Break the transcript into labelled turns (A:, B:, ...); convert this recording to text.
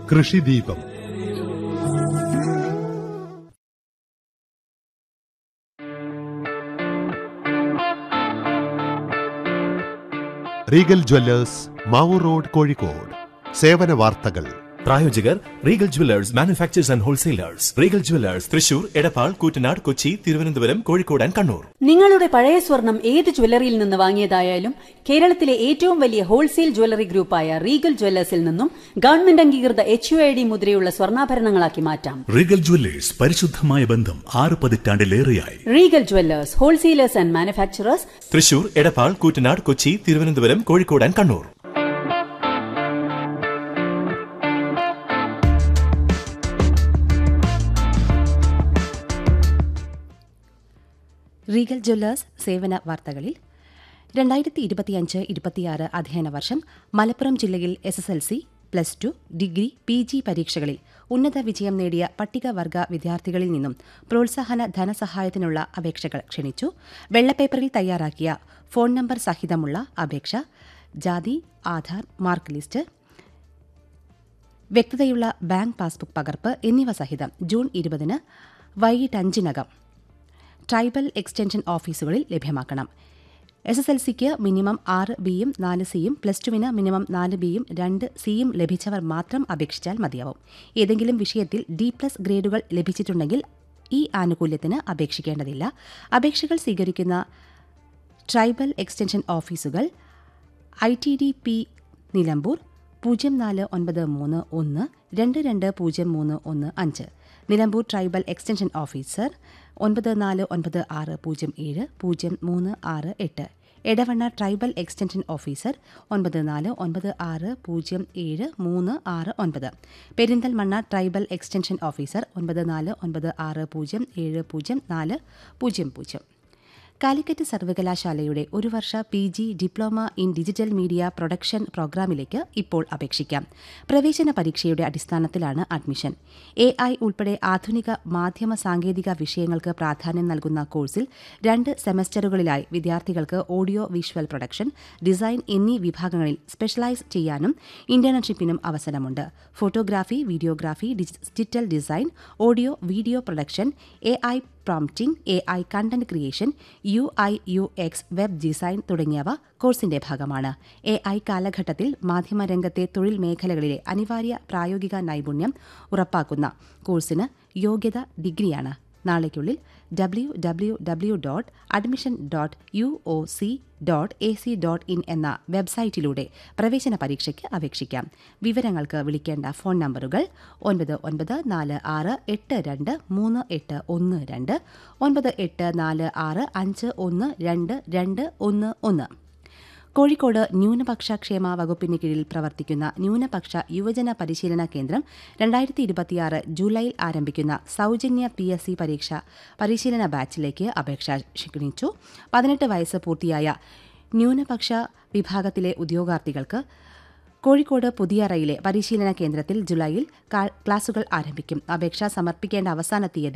A: കൃഷിദീപം Regal jewellers Mavoor road Kozhikode സേവന വാർത്തകൾ
B: പ്രായോജകർ Regal jewellers manufacturers and wholesalers Regal jewellers Thrissur Edappal Koottanad Kochi Thiruvananthapuram Kozhikode and Kannur
C: നിങ്ങളുടെ പഴയ സ്വർണം ഏത് ജ്വല്ലറിയിൽ നിന്ന് വാങ്ങിയതായാലും കേരളത്തിലെ ഏറ്റവും വലിയ ഹോൾസെയിൽ ജ്വല്ലറി ഗ്രൂപ്പായ റീഗൽ ജ്വല്ലേഴ്സിൽ നിന്നും ഗവൺമെന്റ് അംഗീകൃത എച്ച് യു ഐ ഡി മുദ്രയുള്ള സ്വർണ്ണാഭരണങ്ങളാക്കി മാറ്റാം
D: റീഗൽ ജ്വല്ലേഴ്സ് പരിശുദ്ധമായ ബന്ധം ആറ് പതിറ്റാണ്ടിലേറെയായി
C: Regal jewellers wholesalers and manufacturers
B: Thrissur Edappal Koottanad Kochi Thiruvananthapuram Kozhikode and Kannur
E: Regal jewellers സേവന വാർത്തകളിൽ രണ്ടായിരത്തി ഇരുപത്തിയഞ്ച് ഇരുപത്തിയാറ് അധ്യയന വർഷം മലപ്പുറം ജില്ലയിൽ S S L C plus two degree P G പരീക്ഷകളിൽ ഉന്നത വിജയം നേടിയ പട്ടികവർഗ വിദ്യാർത്ഥികളിൽ നിന്നും പ്രോത്സാഹന ധനസഹായത്തിനുള്ള അപേക്ഷകൾ ക്ഷണിച്ചു വെള്ളപ്പേപ്പറിൽ തയ്യാറാക്കിയ ഫോൺ നമ്പർ സഹിതമുള്ള അപേക്ഷ ജാതി ആധാർ മാർക്ക് ലിസ്റ്റ് വ്യക്തതയുള്ള ബാങ്ക് പാസ്ബുക്ക് പകർപ്പ് എന്നിവ സഹിതം ജൂൺ ഇരുപതിന് വൈകിട്ട് അഞ്ചിനകം ട്രൈബൽ എക്സ്റ്റൻഷൻ ഓഫീസുകളിൽ ലഭ്യമാക്കണം എസ് എസ് എൽ സിക്ക് മിനിമം ആറ് ബിയും നാല് സിയും പ്ലസ് ടുവിന് മിനിമം നാല് ബിയും രണ്ട് സിയും ലഭിച്ചവർ മാത്രം അപേക്ഷിച്ചാൽ മതിയാവും ഏതെങ്കിലും വിഷയത്തിൽ ഡി പ്ലസ് ഗ്രേഡുകൾ ലഭിച്ചിട്ടുണ്ടെങ്കിൽ ഈ ആനുകൂല്യത്തിന് അപേക്ഷിക്കേണ്ടതില്ല അപേക്ഷകൾ സ്വീകരിക്കുന്ന ട്രൈബൽ എക്സ്റ്റൻഷൻ ഓഫീസുകൾ I T D P Nilambur പൂജ്യം നാല് ഒൻപത് മൂന്ന് ഒന്ന് രണ്ട് രണ്ട് പൂജ്യം മൂന്ന് ഒന്ന് അഞ്ച് നിലമ്പൂർ ട്രൈബൽ എക്സ്റ്റൻഷൻ ഓഫീസർ ഒൻപത് നാല് ഒൻപത് ആറ് പൂജ്യം ഏഴ് പൂജ്യം മൂന്ന് ആറ് എട്ട് എടവണ്ണ ട്രൈബൽ എക്സ്റ്റൻഷൻ ഓഫീസർ ഒൻപത് നാല് ഒൻപത് ആറ് പൂജ്യം ഏഴ് മൂന്ന് ആറ് ഒൻപത് പെരിന്തൽമണ്ണ ട്രൈബൽ എക്സ്റ്റൻഷൻ ഓഫീസർ ഒൻപത് നാല് ഒൻപത് ആറ് പൂജ്യം ഏഴ് പൂജ്യം നാല് പൂജ്യം പൂജ്യം കാലിക്കറ്റ് സർവകലാശാലയുടെ ഒരു വർഷ P G diploma in digital media production പ്രോഗ്രാമിലേക്ക് ഇപ്പോൾ അപേക്ഷിക്കാം പ്രവേശന പരീക്ഷയുടെ അടിസ്ഥാനത്തിലാണ് അഡ്മിഷൻ എ ഐ ഉൾപ്പെടെ ആധുനിക മാധ്യമ സാങ്കേതിക വിഷയങ്ങൾക്ക് പ്രാധാന്യം നൽകുന്ന കോഴ്സിൽ രണ്ട് സെമസ്റ്ററുകളിലായി വിദ്യാർത്ഥികൾക്ക് ഓഡിയോ വിഷ്വൽ പ്രൊഡക്ഷൻ ഡിസൈൻ എന്നീ വിഭാഗങ്ങളിൽ സ്പെഷ്യലൈസ് ചെയ്യാനും ഇന്റേൺഷിപ്പിനും അവസരമുണ്ട് photography videography digital design audio video production A I prompting A I content creation U I U X web design തുടങ്ങിയവ കോഴ്സിന്റെ ഭാഗമാണ് എ ഐ കാലഘട്ടത്തിൽ മാധ്യമരംഗത്തെ തൊഴിൽ മേഖലകളിലെ അനിവാര്യ പ്രായോഗിക നൈപുണ്യം ഉറപ്പാക്കുന്ന കോഴ്സിന് യോഗ്യത ഡിഗ്രിയാണ് നാളേക്കുള്ളിൽ W W W dot admission dot U O C dot A C dot in എന്ന വെബ്സൈറ്റിലൂടെ പ്രവേശന പരീക്ഷയ്ക്ക് അപേക്ഷിക്കാം വിവരങ്ങൾക്ക് വിളിക്കേണ്ട ഫോൺ നമ്പറുകൾ ഒൻപത് ഒൻപത് നാല് ആറ് എട്ട് രണ്ട് മൂന്ന് എട്ട് ഒന്ന് രണ്ട് ഒൻപത് എട്ട് നാല് ആറ് അഞ്ച് ഒന്ന് രണ്ട് രണ്ട് ഒന്ന് ഒന്ന് കോഴിക്കോട് ന്യൂനപക്ഷ ക്ഷേമ വകുപ്പിന് കീഴിൽ പ്രവർത്തിക്കുന്ന ന്യൂനപക്ഷ യുവജന പരിശീലന കേന്ദ്രം രണ്ടായിരത്തി ഇരുപത്തിയാറ് ജൂലൈയിൽ ആരംഭിക്കുന്ന സൗജന്യ പി എസ് സി പരീക്ഷ പരിശീലന ബാച്ചിലേക്ക് അപേക്ഷ ക്ഷണിച്ചു പതിനെട്ട് വയസ്സ് പൂർത്തിയായ ന്യൂനപക്ഷ വിഭാഗത്തിലെ ഉദ്യോഗാർത്ഥികൾക്ക് കോഴിക്കോട് പുതിയറയിലെ പരിശീലന കേന്ദ്രത്തിൽ ജൂലൈയിൽ ക്ലാസുകൾ ആരംഭിക്കും അപേക്ഷ സമർപ്പിക്കേണ്ട അവസാന തീയതി